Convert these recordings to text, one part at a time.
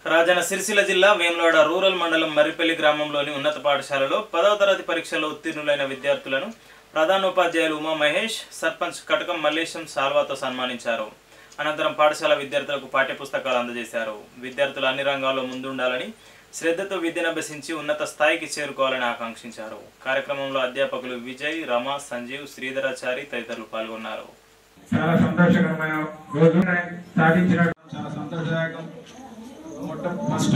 రాజన్న సిరిసిల్ల జిల్లా వేములవాడ రూరల్ మండలం మర్రిపల్లి గ్రామంలోని ఉన్నత పాఠశాలలో పదవ తరగతి పరీక్షలో ఉత్తీర్ణులైన విద్యార్థులను ప్రధానోపాధ్యాయులు ఉమా మహేష్ సర్పంచ్ కటకం మల్లేశం సాల్వాతో సన్మానించారు అనంతరం పాఠశాల విద్యార్థులకు పాఠ్యపుస్తకాలు అందజేశారు విద్యార్థులు అన్ని రంగాల్లో ముందుండాలని శ్రద్ధతో విద్యను అభ్యసించి ఉన్నత స్థాయికి చేరుకోవాలని ఆకాంక్షించారు కార్యక్రమంలో అధ్యాపకులు విజయ్ రమ సంజీవ్ శ్రీధరాచారి తదితరులు పాల్గొన్నారు చాలా సంతోషకరమైన రోజు సాధించిన చాలా సంతోషదాయకం మొట్ట ఫస్ట్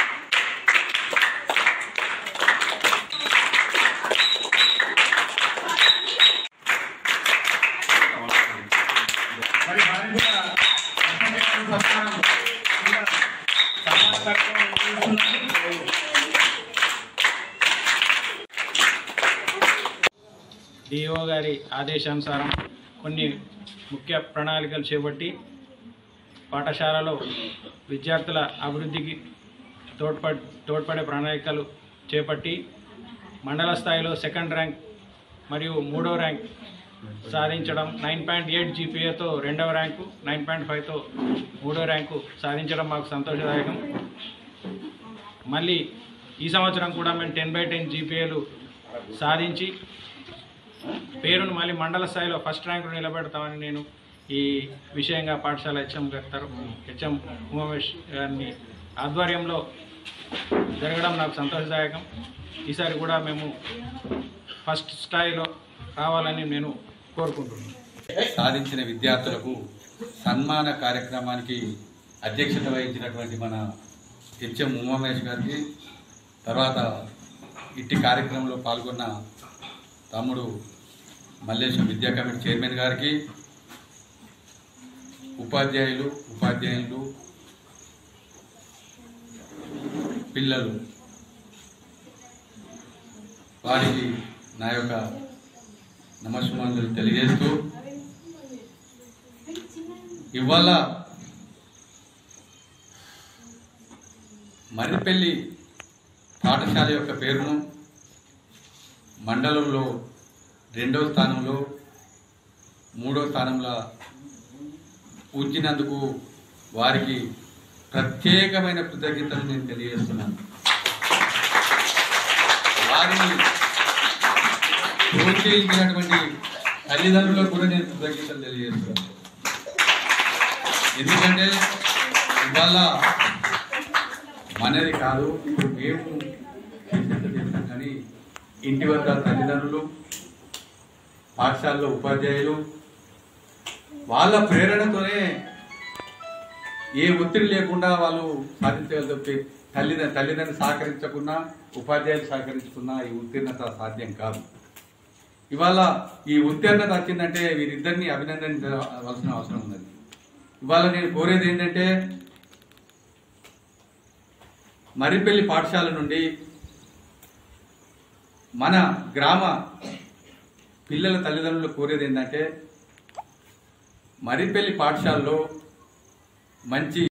మరి వారి కూడా అసలు సత్కారం కూడా సమాజ తత్వం చూస్తున్నారు. డిఓ గారి ఆదేశానుసారం కొన్ని ముఖ్య ప్రణాళికలు చేపట్టి పాఠశాలలో విద్యార్థుల అభివృద్ధికి తోడ్పడ్ తోడ్పడే ప్రణాళికలు చేపట్టి మండల స్థాయిలో సెకండ్ ర్యాంక్ మరియు మూడో ర్యాంక్ సాధించడం నైన్ పాయింట్ ఎయిట్ జీపీఏతో రెండవ ర్యాంకు నైన్ పాయింట్ ఫైవ్తో మూడో ర్యాంకు సాధించడం మాకు సంతోషదాయకం మళ్ళీ ఈ సంవత్సరం కూడా మేము టెన్ బై టెన్ జీపీఏలు సాధించి పేరును మళ్ళీ మండల స్థాయిలో ఫస్ట్ ర్యాంకు నిలబెడతామని నేను ఈ విషయంగా పాఠశాల హెచ్ఎం గారి తరఫు హెచ్ఎం ఉమామేష్ గారిని ఆధ్వర్యంలో జరగడం నాకు సంతోషదాయకం ఈసారి కూడా మేము ఫస్ట్ స్థాయిలో రావాలని నేను కోరుకుంటున్నాను సాధించిన విద్యార్థులకు సన్మాన కార్యక్రమానికి అధ్యక్షత వహించినటువంటి మన హెచ్ఎం ఉమామేష్ గారికి తర్వాత ఇట్టి కార్యక్రమంలో పాల్గొన్న తమ్ముడు మల్లేశం విద్యా కమిటీ చైర్మన్ గారికి ఉపాధ్యాయులు ఉపాధ్యాయులు పిల్లలు వారికి నా యొక్క నమస్కారాలు తెలియజేస్తూ ఇవాళ మర్రిపల్లి పాఠశాల యొక్క పేరును మండలంలో రెండవ స్థానంలో మూడో స్థానంలో ఉంచినందుకు వారికి ప్రత్యేకమైన కృతజ్ఞతలు నేను తెలియజేస్తున్నాను వారిని ప్రోత్సహించినటువంటి తల్లిదండ్రులకు కూడా నేను కృతజ్ఞతలు తెలియజేస్తున్నాను ఎందుకంటే ఇవాళ మనది కాదు ఇప్పుడు మేము చేసేది చేస్తాం కానీ ఇంటి వద్ద తల్లిదండ్రులు పాఠశాలలో ఉపాధ్యాయులు వాళ్ళ ప్రేరణతోనే ఏ ఒత్తిడి లేకుండా వాళ్ళు సాధించగలిగితే తల్లిదండ్రులు తల్లిదండ్రులు సహకరించకున్నా ఉపాధ్యాయులు సహకరించుకున్నా ఈ ఉత్తీర్ణత సాధ్యం కాదు ఇవాళ ఈ ఉత్తీర్ణత వచ్చిందంటే వీరిద్దరిని అభినందించవలసిన అవసరం ఉన్నది ఇవాళ నేను కోరేది ఏంటంటే మర్రిపల్లి పాఠశాల నుండి మన గ్రామ పిల్లల తల్లిదండ్రులు కోరేది ఏంటంటే మర్రిపల్లి పాఠశాలలో మంచి